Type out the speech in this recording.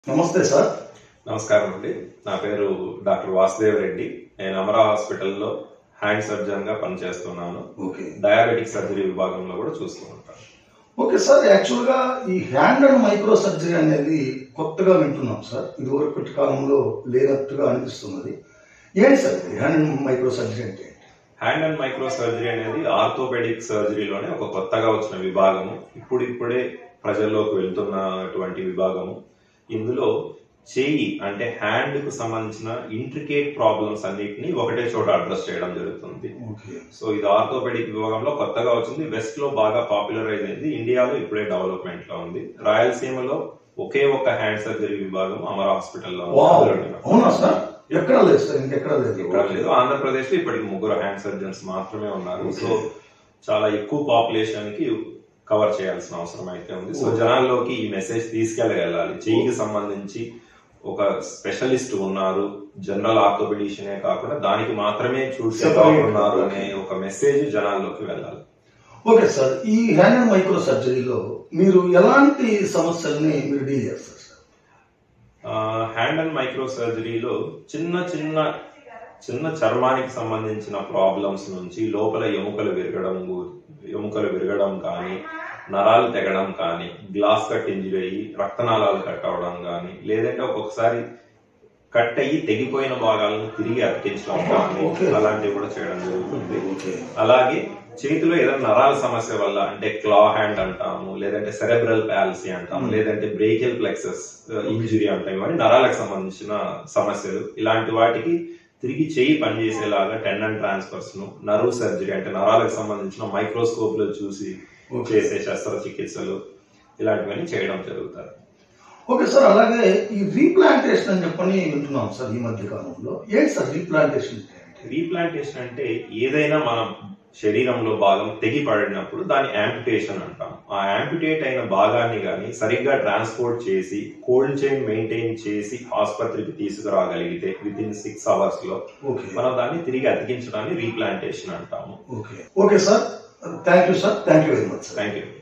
నమస్తే సార్ నమస్కారం అండి నా పేరు డాక్టర్ వాసుదేవ్ రెడ్డి నేను అమరా హాస్పిటల్లో హ్యాండ్ సర్జన్ గా పనిచేస్తున్నాను ఓకే డయాబెటిక్ సర్జరీ విభాగంలో కూడా చూస్తూ ఉంటాను ఓకే సార్ యాక్చువల్గా ఈ హ్యాండ్ అండ్ మైక్రో సర్జరీ అనేది కొత్తగా వింటున్నాం సార్ ఇదివరకటి కాలంలో లేనట్టుగా అనిపిస్తున్నది ఏంటి సార్ ఇది హ్యాండ్ అండ్ మైక్రో సర్జరీ అంటే హ్యాండ్ అండ్ మైక్రో సర్జరీ అనేది ఆర్థోపెడిక్ సర్జరీలోనే ఒక కొత్తగా వచ్చిన విభాగము ఇప్పుడు ఇప్పుడే ప్రజల్లోకి వెళ్తున్నటువంటి విభాగము ఇందులో చేయి అంటే హ్యాండ్ కు సంబంధించిన ఇంట్రికేట్ ప్రాబ్లమ్స్ అన్నిటిని ఒకటే చోట అడ్రస్ చేయడం జరుగుతుంది ఓకే సో ఇది ఆర్థోపెడిక్ విభాగంలో కొత్తగా వచ్చింది వెస్ట్ లో బాగా పాపులరైజ్ అయింది ఇండియాలో ఇప్పుడే డెవలప్మెంట్ లో ఉంది రాయలసీమలో ఒకే ఒక్క హ్యాండ్ సర్జరీ విభాగం అమర్ హాస్పిటల్లో వావ్ ఉంది. అవునా సార్ ఎక్కడ లేదు సార్ ఇంకెక్కడ లేదు ఇక్కడ లేదు ఆంధ్రప్రదేశ్ లో ఇప్పటికి ముగ్గురు హ్యాండ్ సర్జన్స్ మాత్రమే ఉన్నారు Okay. సో చాలా ఎక్కువ పాపులేషన్ కి కవర్ చేయాల్సిన అవసరం అయితే ఉంది సో Okay. జనాల్లోకి ఈ మెసేజ్ తీసుకెళ్ళగలాలి చెయ్యికి సంబంధించి ఒక స్పెషలిస్ట్ ఉన్నారు జనరల్ ఆర్థోపెడిషనే కాకుండా దానికి మాత్రమే చూసే Separate. వాళ్ళు ఉన్నారు అనే ఒక మెసేజ్ జనాల్లోకి వెళ్ళాలి ఓకే సార్ ఈ హ్యాండ్ అండ్ మైక్రో సర్జరీలో మీరు ఎలాంటి సమస్యల్ని మీరు డీల్ చేస్తారు సార్ హ్యాండ్ అండ్ మైక్రో సర్జరీలో చిన్న చిన్న చిన్న చర్మానికి సంబంధించిన ప్రాబ్లమ్స్ నుంచి లోపల ఎముకలు విరగడం గు- ఎముకలు విరగడం కానీ నరాలు తెగడం కానీ గ్లాస్ కట్ ఇంజరీ అయ్యి రక్తనాళాలు కట్ అవడం కానీ లేదంటే ఒక్కొక్కసారి కట్ అయ్యి తెగిపోయిన భాగాలను తిరిగి అతికించడం కానీ Okay. అలాంటివి కూడా చేయడం జరుగుతుంది ఓకే అలాగే చేతిలో ఏదైనా నరాల సమస్య వల్ల అంటే క్లా హ్యాండ్ అంటాము లేదంటే సెరెబ్రల్ ప్యాలసీ అంటాము Hmm. లేదంటే బ్రేకిల్ ప్లెక్సస్ ఇంజురీ అంటాం ఇవన్నీ నరాలకు సంబంధించిన సమస్యలు ఇలాంటి వాటికి తిరిగి చేయి పనిచేసేలాగా టెండన్ ట్రాన్స్ఫర్స్ ను నర్వ్ సర్జరీ అంటే నరాలకు సంబంధించిన మైక్రోస్కోప్ లో చూసి ఓకే చేసే శస్త్రచికిత్సలు ఇలాంటివన్నీ చేయడం జరుగుతుంది ఓకే సార్ అలాగే ఈ రీప్లాంటేషన్ అని చెప్పని వింటున్నాం సార్ ఈ మధ్య కాలంలో ఏంటి సార్ రీప్లాంటేషన్ అంటే రీప్లాంటేషన్ అంటే ఏదైనా మన శరీరంలో భాగం తెగి పడినప్పుడు దాన్ని యాంపిటేషన్ అంటాం ఆ యాంపిటేట్ అయిన భాగాన్ని కానీ సరిగ్గా ట్రాన్స్పోర్ట్ చేసి కోల్డ్ చైన్ మెయింటైన్ చేసి ఆసుపత్రికి తీసుకురాగలిగితే విత్ ఇన్ సిక్స్ అవర్స్ లో ఓకే మనం దాన్ని తిరిగి అతికించడాన్ని రీప్లాంటేషన్ అంటాము okay okay sir thank you sir thank you very much sir thank you